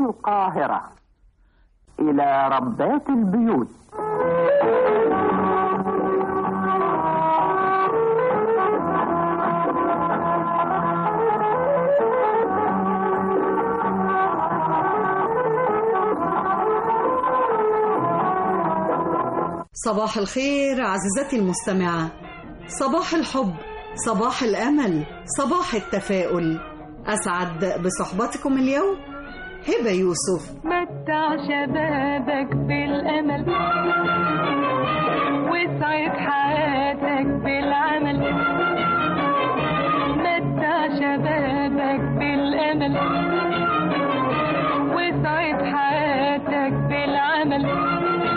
القاهرة إلى ربات البيوت صباح الخير عزيزتي المستمعة صباح الحب صباح الأمل صباح التفاؤل أسعد بصحبتكم اليوم هبة يوسف متع شبابك بالأمل واسعد حياتك بالعمل متع شبابك بالأمل واسعد حياتك بالعمل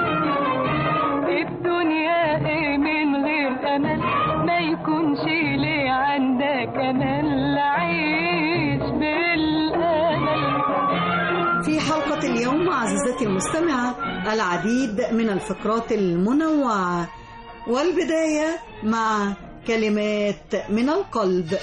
الدنيا ايه من غير أمل ما يكونش ليه عندك أمل عيش بالأمل في حلقة اليوم عزيزتي المستمعة العديد من الفقرات المنوعة والبداية مع كلمات من القلب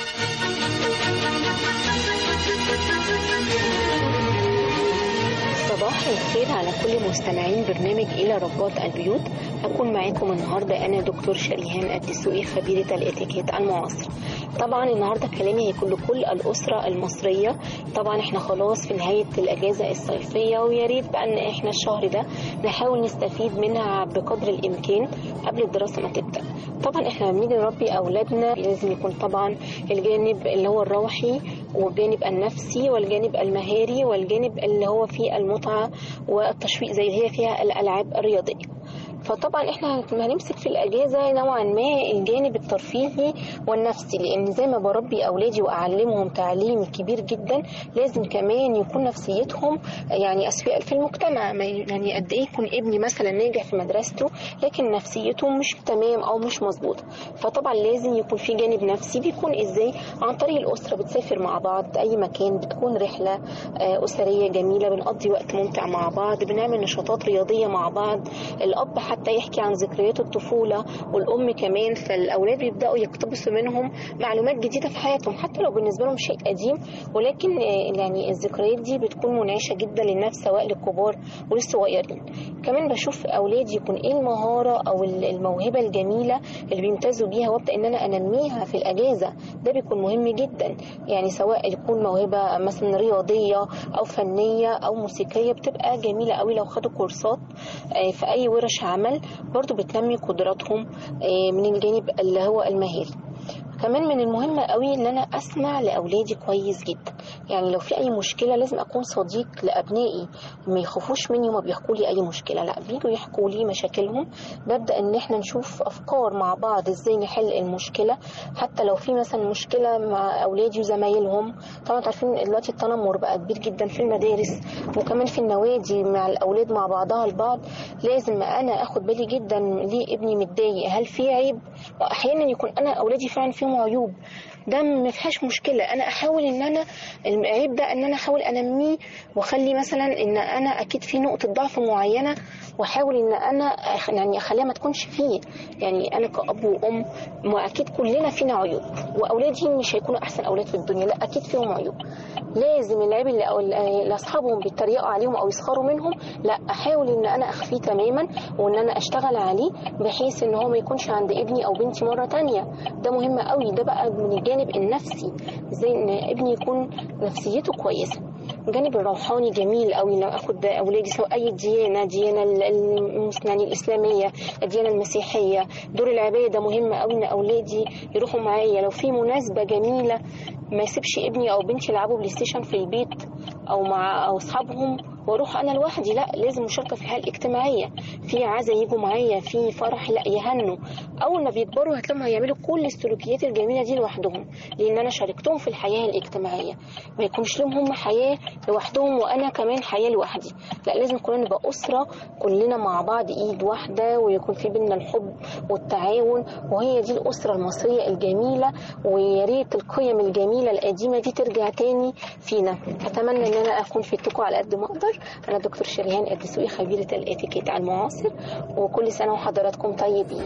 صباح الخير على كل مستمعين برنامج إلى رباط البيوت أكون معاكم النهاردة أنا دكتور شريهان الدسوقي خبيرة الاتيكيت المعاصر طبعا النهاردة كلامي هيكون لكل الأسرة المصرية طبعا احنا خلاص في نهاية الأجازة الصيفية ويا ريت بقى إن احنا الشهر ده نحاول نستفيد منها بقدر الإمكان قبل الدراسة ما تبدأ طبعا احنا لما بنيجي نربي أولادنا لازم يكون طبعا الجانب اللي هو الروحي والجانب النفسي والجانب المهاري والجانب اللي هو فيه المتعة والتشويق زي اللي هي فيها الألعاب الرياضية فطبعا احنا هنمسك في الاجازه نوعا ما الجانب الترفيهي والنفسي لان زي ما بربي اولادي واعلمهم تعليم كبير جدا لازم كمان يكون نفسيتهم يعني اسوياء في المجتمع ما يعني قد ايه يكون ابني مثلا ناجح في مدرسته لكن نفسيته مش تمام او مش مظبوطه فطبعا لازم يكون في جانب نفسي بيكون ازاي عن طريق الاسره بتسافر مع بعض اي مكان بتكون رحله آه، اسريه جميله بنقضي وقت ممتع مع بعض بنعمل نشاطات رياضيه مع بعض الاب حتى يحكي عن ذكريات الطفوله والام كمان فالاولاد بيبداوا يقتبسوا منهم معلومات جديده في حياتهم حتى لو بالنسبه لهم شيء قديم ولكن آه، يعني الذكريات دي بتكون منعشه جدا للنفس سواء للكبار وللصغيرين كمان بشوف اولادي يكون ايه المهاره او الموهبه الجميله اللي بيمتازوا بيها وابدا ان انا انميها في الاجازه ده بيكون مهم جدا يعني سواء يكون موهبه مثلا رياضيه او فنيه او موسيقيه بتبقى جميله قوي لو خدوا كورسات آه، في اي ورش عمل برضو بتنمي قدراتهم آه، من الجانب اللي هو المهاري كمان من المهم قوي ان انا اسمع لاولادي كويس جدا يعني لو في اي مشكله لازم اكون صديق لابنائي ما يخافوش مني وما بيحكوا لي اي مشكله لا بيجوا يحكوا لي مشاكلهم ببدا ان احنا نشوف افكار مع بعض ازاي نحل المشكله حتى لو في مثلا مشكله مع اولادي وزمايلهم طبعا انتوا عارفين دلوقتي التنمر بقى كبير جدا في المدارس وكمان في النوادي مع الاولاد مع بعضها البعض لازم انا اخد بالي جدا ليه ابني متضايق هل في عيب واحيانا يكون انا اولادي فعلا فيهم عيوب ده ما فيهاش مشكله انا احاول ان انا العيب ده ان انا احاول انميه واخلي مثلا ان انا اكيد في نقطه ضعف معينه واحاول ان انا أخ- يعني اخليها ما تكونش فيه يعني انا كاب وام ما اكيد كلنا فينا عيوب واولادي مش هيكونوا احسن اولاد في الدنيا لا اكيد فيهم عيوب لازم العيب اللي أو اللي اصحابهم بيتريقوا عليهم او يسخروا منهم لا احاول ان انا اخفيه تماما وان انا اشتغل عليه بحيث ان هو ما يكونش عند ابني او بنتي مره تانية ده مهم قوي ده بقى من الجانب النفسي ازاي ان ابني يكون نفسيته كويسه الجانب الروحاني جميل قوي لو اخد اولادي سواء اي ديانه ديانه ال- ال- يعني الاسلاميه الديانه المسيحيه دور العباده مهم قوي ان اولادي يروحوا معايا لو في مناسبه جميله ما يسيبش ابني او بنتي يلعبوا بلاي ستيشن في البيت او مع او اصحابهم واروح انا لوحدي لا لازم مشاركه في الحياه الاجتماعيه في عزا يجوا معايا في فرح لا يهنوا اول ما بيكبروا هتلاقيهم هيعملوا كل السلوكيات الجميله دي لوحدهم لان انا شاركتهم في الحياه الاجتماعيه ما يكونش لهم هم حياه لوحدهم وانا كمان حياه لوحدي لا لازم كلنا نبقى اسره كلنا مع بعض ايد واحده ويكون في بينا الحب والتعاون وهي دي الاسره المصريه الجميله ويا ريت القيم الجميله القديمه دي ترجع تاني فينا اتمنى ان انا اكون فدتكم على قد ما اقدر انا دكتور شريهان الدسوقي خبيره الاتيكيت المعاصر وكل سنه وحضراتكم طيبين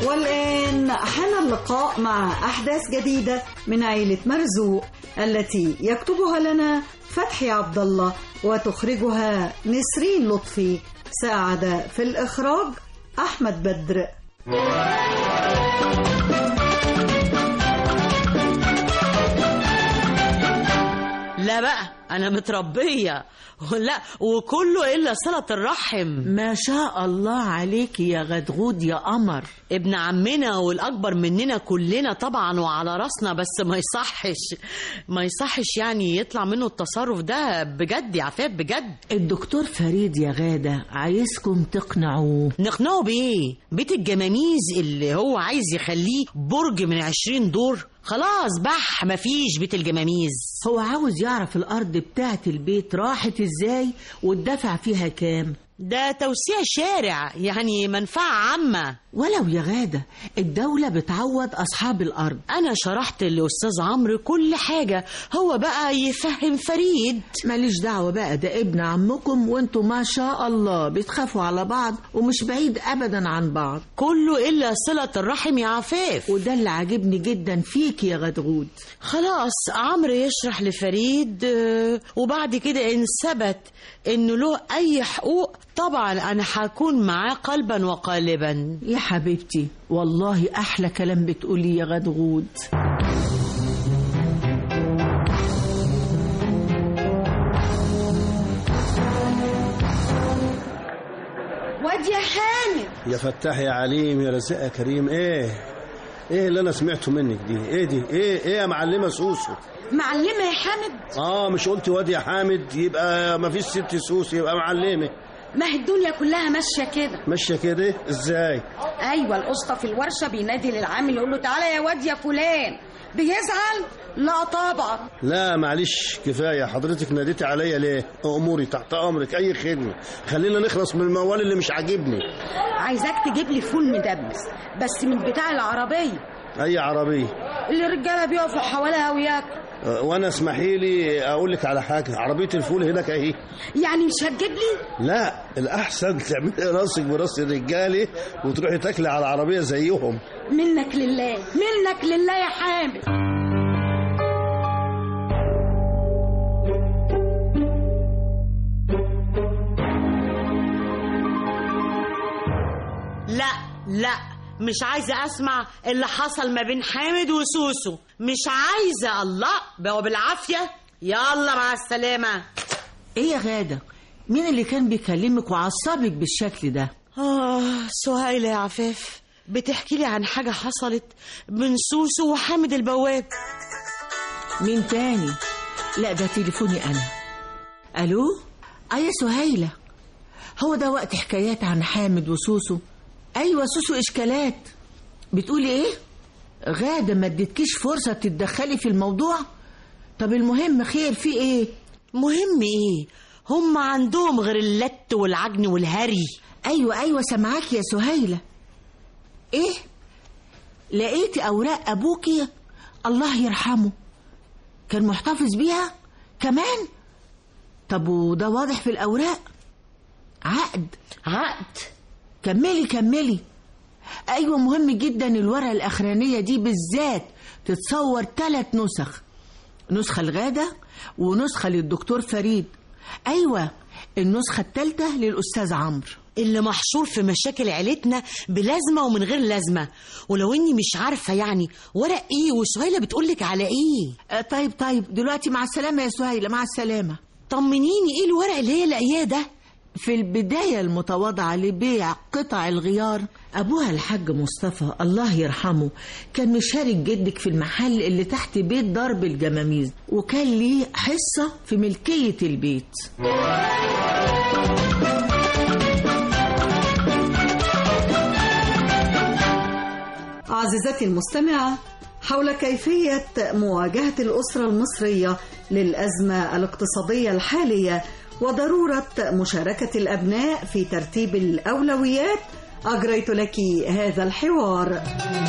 والآن حان اللقاء مع أحداث جديدة من عيلة مرزوق التي يكتبها لنا فتحي عبد الله وتخرجها نسرين لطفي ساعد في الإخراج أحمد بدر لا بقى انا متربيه لا وكله الا صله الرحم ما شاء الله عليك يا غدغود يا قمر ابن عمنا والاكبر مننا كلنا طبعا وعلى راسنا بس ما يصحش ما يصحش يعني يطلع منه التصرف ده بجد يا عفاف بجد الدكتور فريد يا غادة عايزكم تقنعوه نقنعه بايه بيت الجماميز اللي هو عايز يخليه برج من عشرين دور خلاص بح مفيش بيت الجماميز هو عاوز يعرف الأرض بتاعت البيت راحت ازاي والدفع فيها كام ده توسيع شارع يعني منفعة عامة ولو يا غادة الدولة بتعوض أصحاب الأرض أنا شرحت للأستاذ عمرو كل حاجة هو بقى يفهم فريد ماليش دعوة بقى ده ابن عمكم وانتوا ما شاء الله بتخافوا على بعض ومش بعيد أبدا عن بعض كله إلا صلة الرحم يا عفاف وده اللي عاجبني جدا فيك يا غدغود خلاص عمرو يشرح لفريد آه، وبعد كده إن ثبت إنه له أي حقوق طبعا أنا هكون معاه قلبا وقالبا يا حبيبتي والله أحلى كلام بتقولي يا غدغود واد يا حامد يا فتاح يا عليم يا رزاق يا كريم ايه ايه اللي انا سمعته منك دي ايه دي ايه ايه يا معلمه سوسو معلمة يا حامد اه مش قلت واد يا حامد يبقى ما فيش ست سوسو يبقى معلمه ما هي الدنيا كلها ماشية كده ماشيه كده ازاي أيوة القسطى في الورشة بينادي للعامل يقول له تعالى يا واد يا فلان بيزعل لا طبعا لا معلش كفايه حضرتك ناديتي عليا ليه اموري تحت امرك اي خدمه خلينا نخلص من الموال اللي مش عاجبني عايزاك تجيب لي فول مدبس بس من بتاع العربية اي عربيه اللي الرجالة بيقفوا حواليها وياكلوا أه، وانا اسمحي لي اقول لك على حاجه عربيه الفول هناك اهي يعني مش هتجيب لي لا الاحسن تعملي راسك براس الرجاله وتروحي تاكلي على العربيه زيهم منك لله منك لله يا حامد لا لا مش عايزة أسمع اللي حصل ما بين حامد وسوسو مش عايزة الله بقوا بالعافية يلا مع السلامة ايه يا غادة مين اللي كان بيكلمك وعصبك بالشكل ده آه سهيلة يا عفاف بتحكي لي عن حاجة حصلت بين سوسو وحامد البواب مين تاني لا ده تليفوني انا الو ايوه سهيلة هو ده وقت حكايات عن حامد وسوسو ايوه سوسو اشكالات بتقولي ايه غادة ما اديتكيش فرصة تتدخلي في الموضوع طب المهم خير في ايه مهم ايه هم عندهم غير اللت والعجن والهري ايوه ايوه سامعاك يا سهيلة ايه لقيتي اوراق ابوكي الله يرحمه كان محتفظ بيها كمان طب وده واضح في الاوراق عقد عقد كملي كملي ايوه مهم جدا الورقه الاخرانيه دي بالذات تتصور ثلاث نسخ نسخه الغاده ونسخه للدكتور فريد ايوه النسخه الثالثه للاستاذ عمرو اللي محشور في مشاكل عيلتنا بلازمة ومن غير لازمة ولو اني مش عارفة يعني ورق ايه وسهيلة بتقولك على ايه آه، طيب طيب دلوقتي مع السلامه يا سهيله مع السلامه طمنيني ايه الورق اللي هي لاقياه ده في البداية المتواضعة لبيع قطع الغيار أبوها الحاج مصطفى الله يرحمه كان مشارك جدك في المحل اللي تحت بيت درب الجماميز وكان ليه حصة في ملكية البيت عزيزتي المستمعة حول كيفية مواجهة الأسرة المصرية للأزمة الاقتصادية الحالية وضرورة مشاركة الأبناء في ترتيب الأولويات أجريت لك هذا الحوار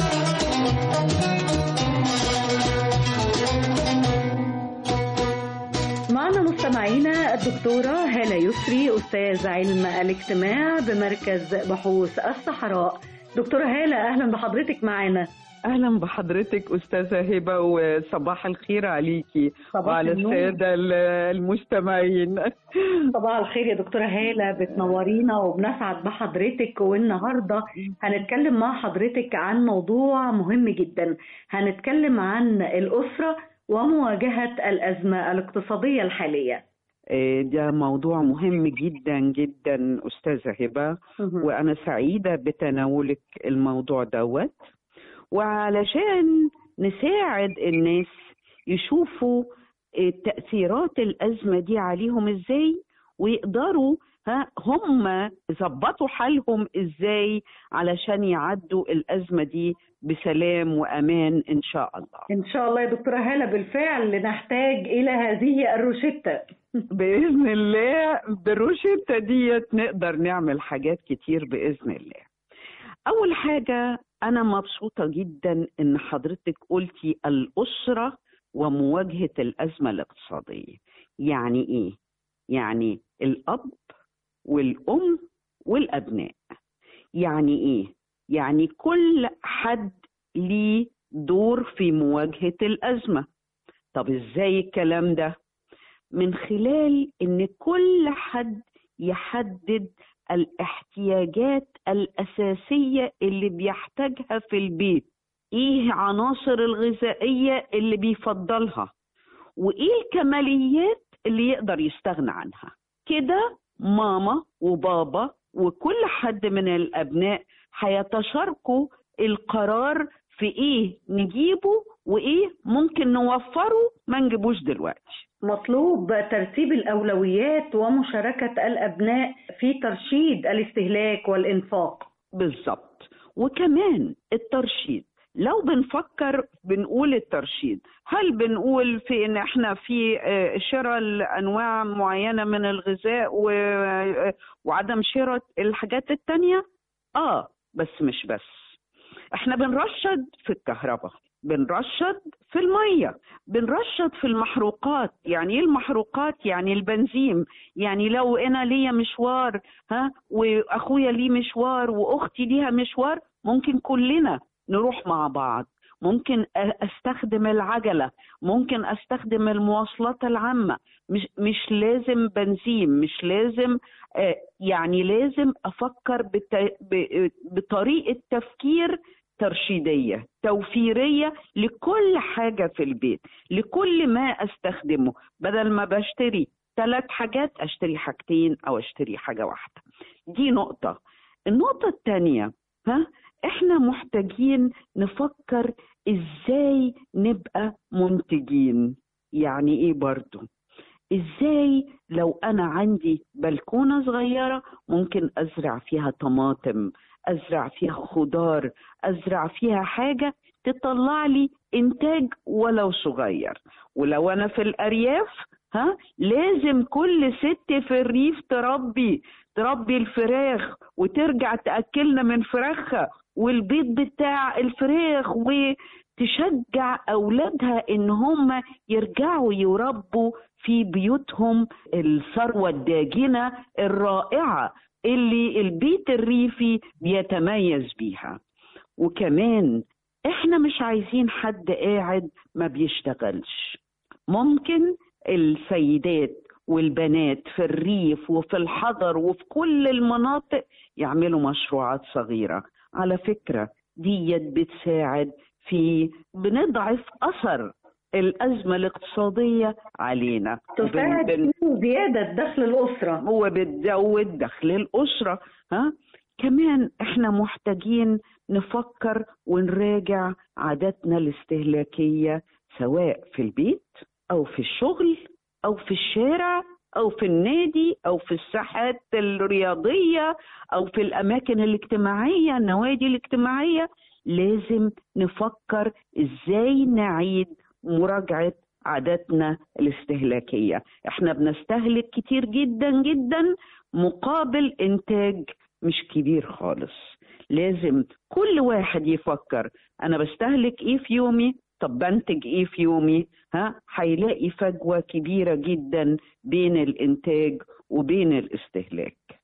معنا مستمعينا الدكتورة هالة يسري أستاذ علم الاجتماع بمركز بحوث الصحراء دكتورة هالة أهلا بحضرتك معانا اهلا بحضرتك استاذه هبه وصباح الخير عليكي صباح وعلى النور. الساده ال- المستمعين صباح الخير يا دكتورة هالة بتنورينا وبنسعد بحضرتك والنهاردة هنتكلم مع حضرتك عن موضوع مهم جدا هنتكلم عن الأسرة ومواجهة الأزمة الاقتصادية الحالية آه، ده موضوع مهم جدا جدا استاذه هبه وانا سعيده بتناولك الموضوع دوت وعلشان نساعد الناس يشوفوا آه، تاثيرات الازمه دي عليهم ازاي ويقدروا ها هم يظبطوا حالهم ازاي علشان يعدوا الازمه دي بسلام وامان ان شاء الله إن شاء الله يا دكتورة هالة بالفعل نحتاج إلى هذه الروشتة باذن الله بالروشته ديت نقدر نعمل حاجات كتير باذن الله اول حاجه انا مبسوطه جدا ان حضرتك قلتي الاسره ومواجهه الازمه الاقتصاديه يعني ايه يعني الاب والام والابناء يعني ايه يعني كل حد ليه دور في مواجهه الازمه طب ازاي الكلام ده من خلال ان كل حد يحدد الاحتياجات الاساسيه اللي بيحتاجها في البيت ايه عناصر الغذائيه اللي بيفضلها وايه الكماليات اللي يقدر يستغنى عنها كده ماما وبابا وكل حد من الابناء هيتشاركوا القرار في ايه نجيبه وايه ممكن نوفره ما نجيبوش دلوقتي مطلوب ترتيب الأولويات ومشاركة الأبناء في ترشيد الاستهلاك والإنفاق بالظبط وكمان الترشيد لو بنفكر بنقول الترشيد هل بنقول في ان احنا في آه، شراء انواع معينه من الغذاء و... آه، وعدم شراء الحاجات التانية اه بس مش بس احنا بنرشد في الكهرباء بنرشد في الميه بنرشد في المحروقات يعني ايه المحروقات يعني البنزين يعني لو انا ليا مشوار ها واخويا ليه مشوار واختي ليها مشوار ممكن كلنا نروح مع بعض ممكن أ- استخدم العجله ممكن استخدم المواصلات العامه مش مش لازم بنزين مش لازم آه، يعني لازم افكر بت- ب- بطريقه تفكير ترشيديه توفيريه لكل حاجه في البيت لكل ما استخدمه بدل ما بشتري ثلاث حاجات اشتري حاجتين او اشتري حاجه واحده دي نقطه النقطه الثانيه ها احنا محتاجين نفكر ازاي نبقى منتجين يعني ايه برضو ازاي لو انا عندي بلكونه صغيره ممكن ازرع فيها طماطم ازرع فيها خضار ازرع فيها حاجه تطلع لي انتاج ولو صغير ولو انا في الارياف ها لازم كل ست في الريف تربي تربي الفراخ وترجع تاكلنا من فراخها والبيض بتاع الفراخ وتشجع اولادها ان هم يرجعوا يربوا في بيوتهم الثروه الداجنه الرائعه اللي البيت الريفي بيتميز بيها وكمان احنا مش عايزين حد قاعد ما بيشتغلش ممكن السيدات والبنات في الريف وفي الحضر وفي كل المناطق يعملوا مشروعات صغيرة على فكرة ديت بتساعد في بنضعف أثر الأزمة الاقتصادية علينا تساعد بن- في زيادة دخل الأسرة هو بتزود دخل الأسرة ها كمان احنا محتاجين نفكر ونراجع عاداتنا الاستهلاكية سواء في البيت أو في الشغل أو في الشارع أو في النادي أو في الساحات الرياضية أو في الأماكن الاجتماعية النوادي الاجتماعية لازم نفكر إزاي نعيد مراجعة عاداتنا الاستهلاكية احنا بنستهلك كتير جدا جدا مقابل انتاج مش كبير خالص لازم كل واحد يفكر انا بستهلك ايه في يومي طب بنتج ايه في يومي ها هيلاقي فجوة كبيرة جدا بين الانتاج وبين الاستهلاك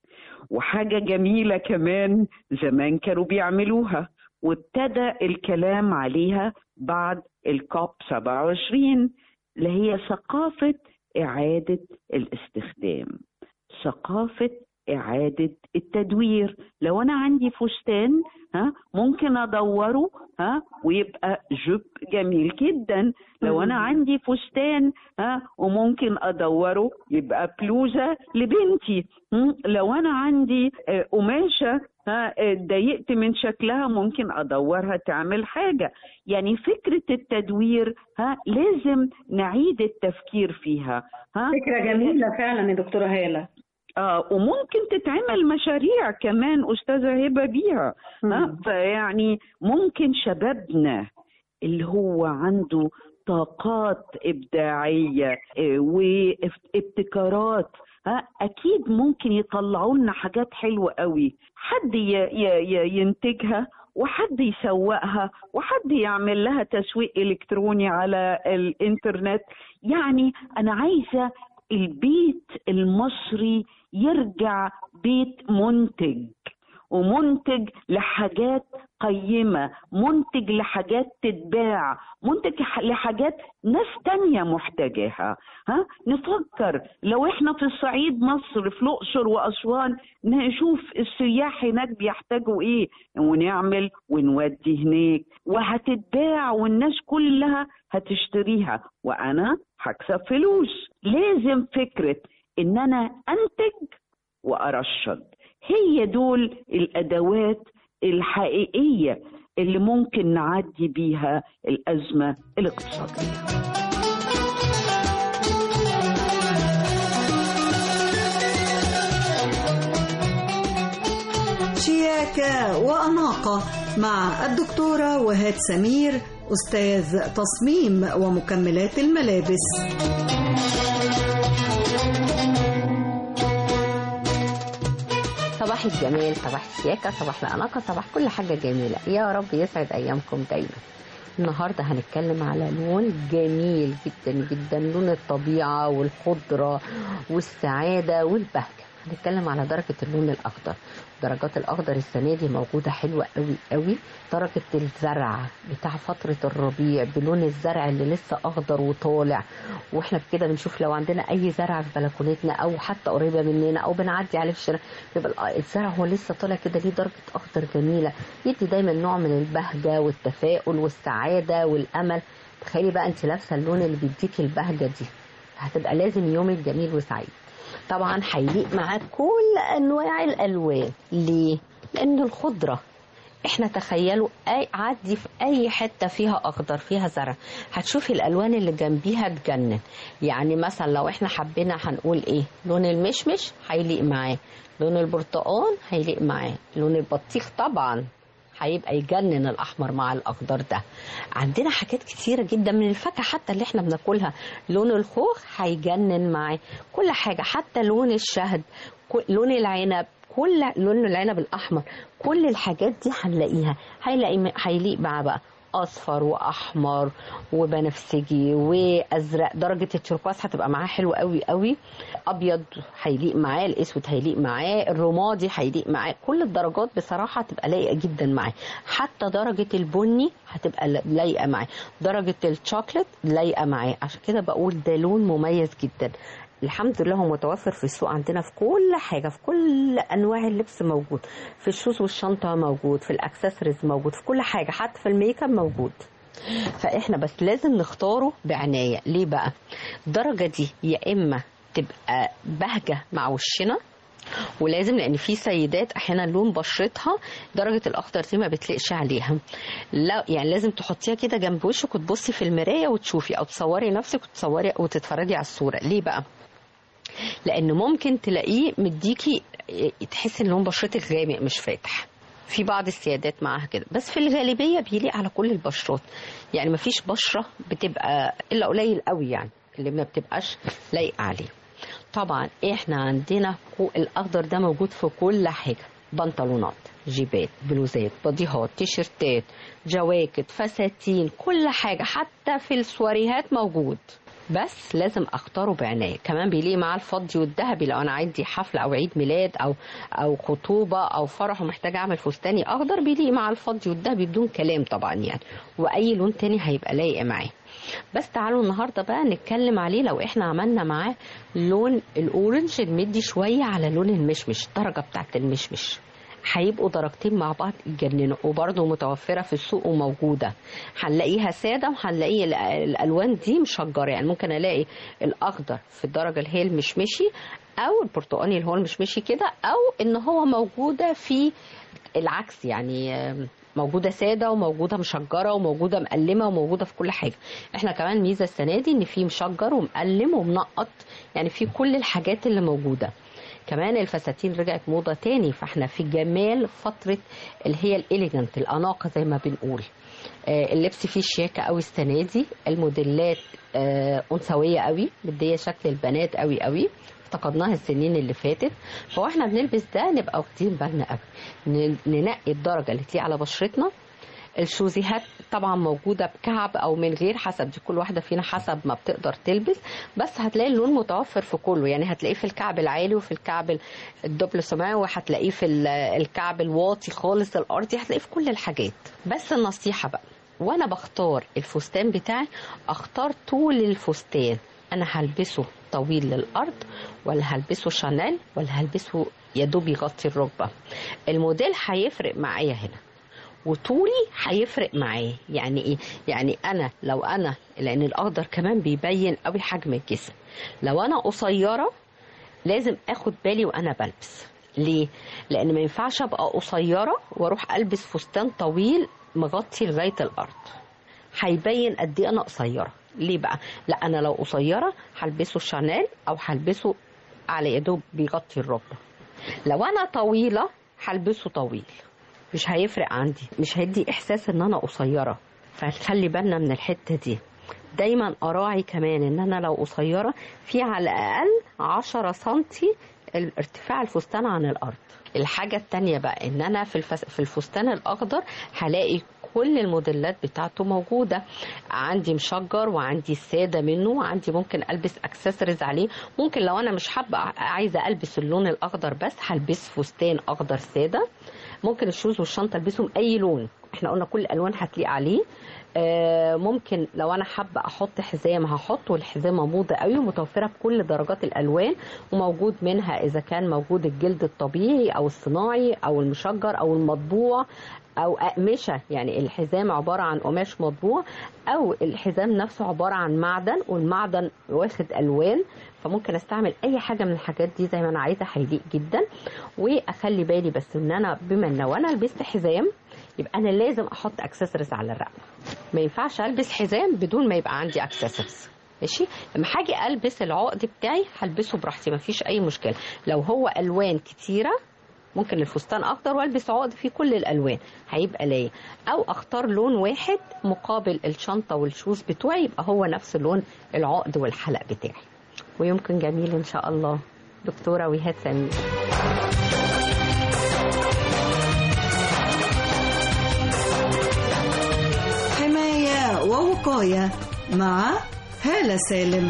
وحاجة جميلة كمان زمان كانوا بيعملوها وابتدى الكلام عليها بعد الكوب 27 اللي هي ثقافة إعادة الاستخدام ثقافة إعادة التدوير لو أنا عندي فستان ها ممكن أدوره ها ويبقى جوب جميل جدا لو أنا عندي فستان ها وممكن أدوره يبقى بلوزة لبنتي م? لو أنا عندي آه، قماشة ها آه، اتضايقت من شكلها ممكن أدورها تعمل حاجة يعني فكرة التدوير ها لازم نعيد التفكير فيها ها فكرة جميلة فعلا يا دكتورة هالة آه وممكن تتعمل مشاريع كمان أستاذة هبة بيها ها فيعني ممكن شبابنا اللي هو عنده طاقات إبداعية آه، وابتكارات ها أكيد ممكن يطلعوا لنا حاجات حلوة قوي حد ي- ي- ي- ينتجها وحد يسوقها وحد يعمل لها تسويق إلكتروني على الإنترنت يعني أنا عايزة البيت المصري يرجع بيت منتج ومنتج لحاجات قيمة منتج لحاجات تتباع منتج ح- لحاجات ناس تانية محتاجاها ها نفكر لو احنا في الصعيد مصر في الأقصر وأسوان نشوف السياح هناك بيحتاجوا ايه ونعمل ونودي هناك وهتتباع والناس كلها هتشتريها وانا هكسب فلوس لازم فكرة ان انا انتج وارشد هي دول الادوات الحقيقيه اللي ممكن نعدي بيها الازمه الاقتصاديه شياكة وأناقة مع الدكتورة وهاد سمير أستاذ تصميم ومكملات الملابس صباح الجمال صباح الشياكة صباح الأناقة صباح كل حاجة جميلة يا رب يسعد أيامكم دايما النهاردة هنتكلم على لون جميل جدا جدا لون الطبيعة والخضرة والسعادة والبهجة هنتكلم على درجة اللون الأخضر درجات الأخضر السنة دي موجودة حلوة قوي قوي درجة الزرع بتاع فترة الربيع بلون الزرع اللي لسه أخضر وطالع واحنا كده بنشوف لو عندنا أي زرع في بلكونتنا أو حتى قريبة مننا أو بنعدي عليه في الشارع بيبقى الزرع هو لسه طالع كده ليه درجة أخضر جميلة يدي دايما نوع من البهجة والتفاؤل والسعادة والأمل تخيلي بقى انت لابسة اللون اللي بيديكي البهجة دي هتبقى لازم يومك جميل وسعيد طبعا هيليق معاك كل انواع الالوان ليه لان الخضره احنا تخيلوا اي عدي في اي حته فيها اخضر فيها زرع هتشوفي الالوان اللي جنبيها تجنن يعني مثلا لو احنا حبينا هنقول ايه لون المشمش هيليق معاه لون البرتقال هيليق معاه لون البطيخ طبعا هيبقى يجنن الاحمر مع الاخضر ده عندنا حاجات كتيره جدا من الفاكهه حتى اللي احنا بناكلها لون الخوخ هيجنن معاه كل حاجه حتى لون الشهد كل- لون العنب كل لون العنب الاحمر كل الحاجات دي هنلاقيها هيلاقي هيليق معاه بقى اصفر واحمر وبنفسجي وازرق درجه التركواز هتبقى معاه حلوه قوي قوي ابيض هيليق معاه الاسود هيليق معاه الرمادي هيليق معاه كل الدرجات بصراحه هتبقى لايقه جدا معاه حتى درجه البني هتبقى لايقه معاه درجه الشوكليت لايقه معاه عشان كده بقول ده لون مميز جدا الحمد لله هو متوفر في السوق عندنا في كل حاجه في كل انواع اللبس موجود في الشوز والشنطه موجود في الاكسسوارز موجود في كل حاجه حتى في الميك اب موجود فاحنا بس لازم نختاره بعنايه ليه بقى الدرجه دي يا اما تبقى بهجه مع وشنا ولازم لان في سيدات احيانا لون بشرتها درجه الاخضر دي ما بتليقش عليها لا يعني لازم تحطيها كده جنب وشك وتبصي في المرايه وتشوفي او تصوري نفسك وتصوري وتتفرجي على الصوره ليه بقى لان ممكن تلاقيه مديكي تحسي ان لون بشرتك غامق مش فاتح في بعض السيادات معاها كده بس في الغالبيه بيليق على كل البشرات يعني ما فيش بشره بتبقى الا قليل قوي يعني اللي ما بتبقاش لايقه عليه طبعا احنا عندنا كو- الاخضر ده موجود في كل حاجه بنطلونات جيبات بلوزات باديهات تيشرتات جواكت فساتين كل حاجه حتى في السواريهات موجود بس لازم اختاره بعنايه كمان بيليق معاه الفضي والذهبي لو انا عندي حفله او عيد ميلاد او او خطوبه او فرح ومحتاجه اعمل فستاني اخضر بيليق مع الفضي والذهبي بدون كلام طبعا يعني واي لون تاني هيبقى لايق معاه بس تعالوا النهارده بقى نتكلم عليه لو احنا عملنا معاه لون الاورنج المدي شويه على لون المشمش الدرجه بتاعت المشمش هيبقوا درجتين مع بعض يتجننوا وبرضه متوفره في السوق وموجوده هنلاقيها ساده وهنلاقي ال- الالوان دي مشجره يعني ممكن الاقي الاخضر في الدرجه اللي هي المشمشي او البرتقاني اللي هو المشمشي كده او ان هو موجوده في العكس يعني آم، موجوده ساده وموجوده مشجره وموجوده مقلمه وموجوده في كل حاجه احنا كمان ميزه السنه دي ان في مشجر ومقلم ومنقط يعني في كل الحاجات اللي موجوده كمان الفساتين رجعت موضه تاني فاحنا في جمال فتره اللي هي الاليجنت الاناقه زي ما بنقول آه، اللبس فيه شياكه قوي السنه دي الموديلات آه، انثويه قوي مديه شكل البنات قوي قوي افتقدناها السنين اللي فاتت فاحنا بنلبس ده نبقى واخدين بالنا قوي ن- ننقي الدرجه اللي تليق على بشرتنا الشوزيهات طبعا موجودة بكعب أو من غير حسب دي كل واحدة فينا حسب ما بتقدر تلبس بس هتلاقي اللون متوفر في كله يعني هتلاقيه في الكعب العالي وفي الكعب الدبل سماوي وهتلاقيه في ال- الكعب الواطي خالص الأرضي هتلاقيه في كل الحاجات بس النصيحة بقى وانا بختار الفستان بتاعي اختار طول الفستان انا هلبسه طويل للارض ولا هلبسه شانيل ولا هلبسه يا دوب يغطي الركبه الموديل هيفرق معايا هنا وطولي هيفرق معايا يعني ايه يعني انا لو انا لان الاخضر كمان بيبين قوي حجم الجسم لو انا قصيره لازم اخد بالي وانا بلبس ليه لان ما ينفعش ابقى قصيره واروح البس فستان طويل مغطي لغايه الارض هيبين قد ايه انا قصيره ليه بقى لا انا لو قصيره هلبسه شانيل او هلبسه على يا دوب بيغطي الركبه لو انا طويله هلبسه طويل مش هيفرق عندي مش هيدي احساس ان انا قصيره فخلي بالنا من الحته دي دايما اراعي كمان ان انا لو قصيره في على الاقل 10 سنتي ارتفاع الفستان عن الارض الحاجه التانية بقى ان انا في الفس... في الفستان الاخضر هلاقي كل الموديلات بتاعته موجودة عندي مشجر وعندي السادة منه وعندي ممكن ألبس أكسسوارز عليه ممكن لو أنا مش حابة عايزة ألبس اللون الأخضر بس هلبس فستان أخضر سادة ممكن الشوز والشنطة ألبسهم أي لون احنا قلنا كل الألوان هتليق عليه آه، ممكن لو انا حابه احط حزام هحط والحزامه موضه قوي ومتوفره بكل درجات الالوان وموجود منها اذا كان موجود الجلد الطبيعي او الصناعي او المشجر او المطبوع او اقمشه يعني الحزام عباره عن قماش مطبوع او الحزام نفسه عباره عن معدن والمعدن واخد الوان فممكن استعمل اي حاجه من الحاجات دي زي ما انا عايزه هيليق جدا واخلي بالي بس ان انا بما ان لو انا لبست حزام يبقى انا لازم احط اكسسوارز على الرقبه ما ينفعش البس حزام بدون ما يبقى عندي اكسسوارز ماشي لما هاجي البس العقد بتاعي هلبسه براحتي ما فيش اي مشكله لو هو الوان كتيره ممكن الفستان اخضر والبس عقد فيه كل الالوان هيبقى لايق او اختار لون واحد مقابل الشنطه والشوز بتوعي يبقى هو نفس لون العقد والحلق بتاعي ويمكن جميل ان شاء الله دكتوره وهاد سمير حماية ووقاية مع هالة سالم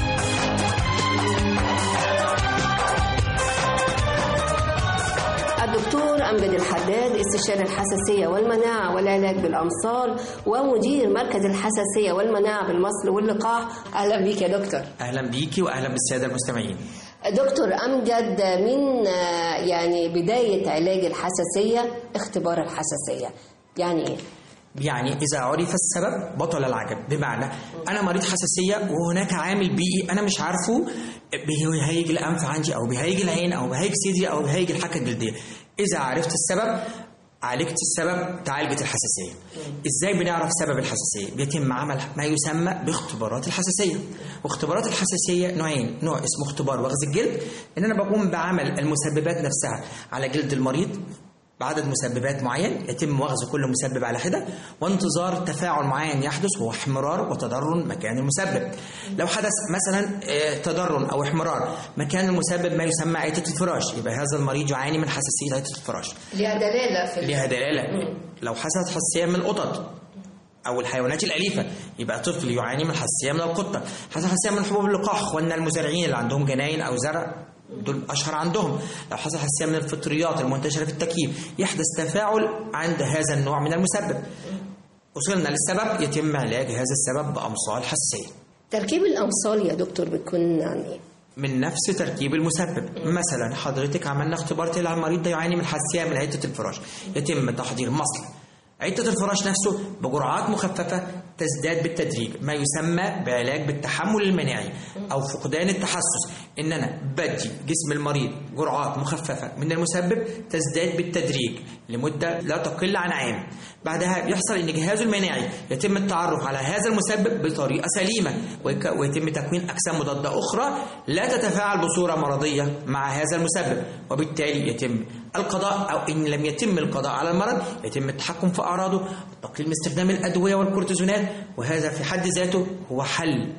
الدكتور أنبد الحداد استشاري الحساسية والمناعة والعلاج بالأمصال ومدير مركز الحساسية والمناعة بالمصل واللقاح أهلا بيك يا دكتور اهلا بيكي واهلا بالساده المستمعين دكتور أمجد من آه، يعني بداية علاج الحساسية اختبار الحساسية يعني إيه؟ يعني اذا عرف السبب بطل العجب بمعنى انا مريض حساسيه وهناك عامل بيئي انا مش عارفه بيهيج الانف عندي او بيهيج العين او بيهيج صدري او بيهيج الحكه الجلديه اذا عرفت السبب عالجت السبب تعالجت الحساسيه ازاي بنعرف سبب الحساسيه بيتم عمل ما يسمى باختبارات الحساسيه واختبارات الحساسيه نوعين نوع اسمه اختبار وغز الجلد ان انا بقوم بعمل المسببات نفسها على جلد المريض بعدد مسببات معين يتم وغز كل مسبب على حده وانتظار تفاعل معين يحدث وهو احمرار وتضرر مكان المسبب لو حدث مثلا آه، تضرر او احمرار مكان المسبب ما يسمى عيطه الفراش يبقى هذا المريض يعاني من حساسيه عيطه الفراش ليها دلالة في ليها دلالة لو حصلت حساسية من القطط او الحيوانات الاليفه يبقى طفل يعاني من حساسيه من القطه حساسيه من حبوب اللقاح اخواننا المزارعين اللي عندهم جناين او زرع دول اشهر عندهم لو حصل حساسيه من الفطريات المنتشره في التكييف يحدث تفاعل عند هذا النوع من المسبب وصلنا للسبب يتم علاج هذا السبب بامصال حساسيه تركيب الأمصال يا دكتور بيكون يعني من نفس تركيب المسبب مثلا حضرتك عملنا اختبار طلع المريض ده يعاني من حساسيه من عده الفراش يتم تحضير مصل عدة الفراش نفسه بجرعات مخففة تزداد بالتدريج ما يسمى بعلاج بالتحمل المناعي أو فقدان التحسس إن أنا بدي جسم المريض جرعات مخففة من المسبب تزداد بالتدريج لمدة لا تقل عن عام بعدها بيحصل إن جهازه المناعي يتم التعرف على هذا المسبب بطريقة سليمة ويك- ويتم تكوين أجسام مضادة أخرى لا تتفاعل بصورة مرضية مع هذا المسبب وبالتالي يتم القضاء أو إن لم يتم القضاء على المرض يتم التحكم في أعراضه التقليل من استخدام الأدوية والكورتيزونات وهذا في حد ذاته هو حل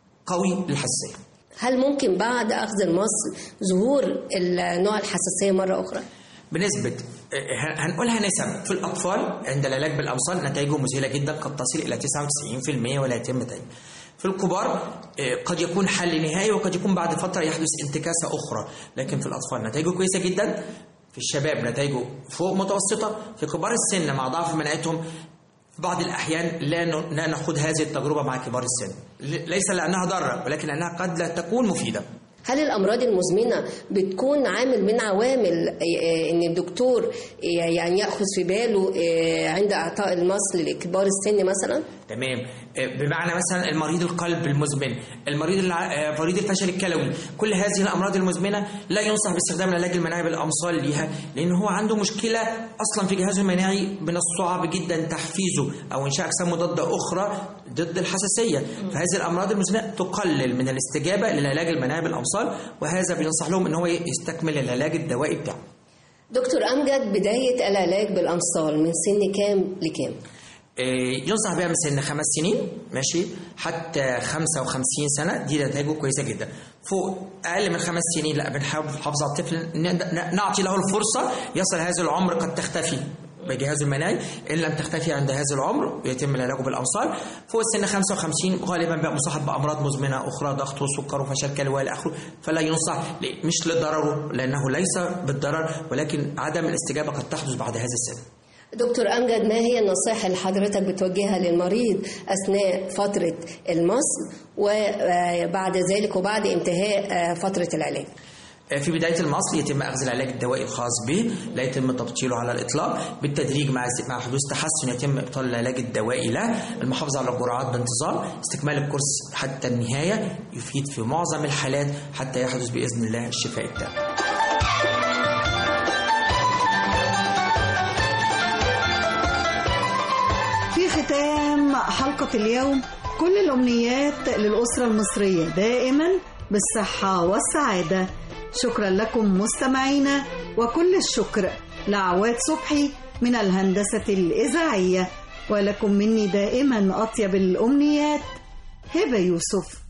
قوي للحساسية هل ممكن بعد أخذ المصل ظهور نوع الحساسية مرة أخرى؟ بنسبة آه، هنقولها نسب في الأطفال عند العلاج بالأمصال نتائجه مذهلة جدا قد تصل إلى 99% ولا يتم تاني في الكبار آه، قد يكون حل نهائي وقد يكون بعد فترة يحدث انتكاسة أخرى لكن في الأطفال نتائجه كويسة جدا في الشباب نتائجه فوق متوسطة في كبار السن مع ضعف مناعتهم في بعض الأحيان لا ن- لا نأخذ هذه التجربة مع كبار السن ل- ليس لأنها ضارة ولكن لأنها قد لا تكون مفيدة هل الأمراض المزمنة بتكون عامل من عوامل آه، إن الدكتور آه، يعني يأخذ في باله آه، عند إعطاء المصل لكبار السن مثلا؟ تمام آه، بمعنى مثلا المريض القلب المزمن المريض الع- آه، مريض الفشل الكلوي كل هذه الامراض المزمنه لا ينصح باستخدام العلاج المناعي بالامصال ليها لان هو عنده مشكله اصلا في جهازه المناعي من الصعب جدا تحفيزه او انشاء اجسام مضاده اخرى ضد الحساسيه فهذه الامراض المزمنه تقلل من الاستجابه للعلاج المناعي بالامصال وهذا بينصح لهم ان هو يستكمل العلاج الدوائي بتاعه دكتور أمجد بداية العلاج بالأمصال من سن كام لكام؟ إيه، ينصح بها من سن خمس سنين ماشي حتى 55 سنه دي نتائجه كويسه جدا فوق اقل من خمس سنين لا بنحاول نحافظ على الطفل ن- ن- نعطي له الفرصه يصل هذا العمر قد تختفي بجهازه المناعي ان لم تختفي عند هذا العمر يتم العلاج بالامصال فوق السن 55 غالبا بقى مصاحب بامراض مزمنه اخرى ضغط وسكر وفشل كلوي الى اخره فلا ينصح ل- مش لضرره لانه ليس بالضرر ولكن عدم الاستجابه قد تحدث بعد هذا السن دكتور أمجد ما هي النصائح اللي حضرتك بتوجهها للمريض أثناء فترة المصل وبعد ذلك وبعد انتهاء فترة العلاج؟ في بداية المصل يتم أخذ العلاج الدوائي الخاص به لا يتم تبطيله على الإطلاق بالتدريج مع مع حدوث تحسن يتم إبطال العلاج الدوائي له المحافظة على الجرعات بانتظام استكمال الكورس حتى النهاية يفيد في معظم الحالات حتى يحدث بإذن الله الشفاء التام في ختام حلقة اليوم كل الأمنيات للأسرة المصرية دائما بالصحة والسعادة شكرا لكم مستمعينا وكل الشكر لعواد صبحي من الهندسة الإذاعية ولكم مني دائما أطيب الأمنيات هبة يوسف